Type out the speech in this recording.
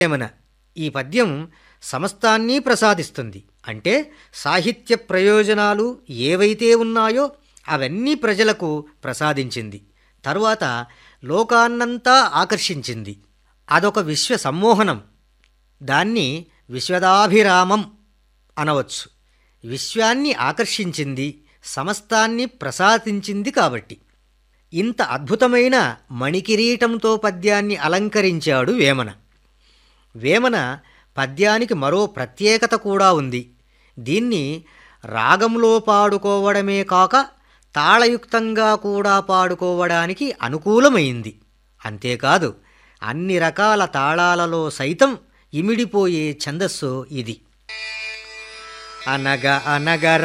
వేమన ఈ పద్యం సమస్తాన్ని ప్రసాదిస్తుంది అంటే సాహిత్య ప్రయోజనాలు ఏవైతే ఉన్నాయో అవన్నీ ప్రజలకు ప్రసాదించింది తరువాత లోకాన్నంతా ఆకర్షించింది అదొక విశ్వ సమ్మోహనం దాన్ని విశ్వదాభిరామం అనవచ్చు విశ్వాన్ని ఆకర్షించింది సమస్తాన్ని ప్రసాదించింది కాబట్టి ఇంత అద్భుతమైన మణికిరీటంతో పద్యాన్ని అలంకరించాడు వేమన వేమన పద్యానికి మరో ప్రత్యేకత కూడా ఉంది దీన్ని రాగంలో పాడుకోవడమే కాక తాళయుక్తంగా కూడా పాడుకోవడానికి అనుకూలమైంది అంతేకాదు అన్ని రకాల తాళాలలో సైతం ఇమిడిపోయే ఛందస్సు ఇది అనగ అనగ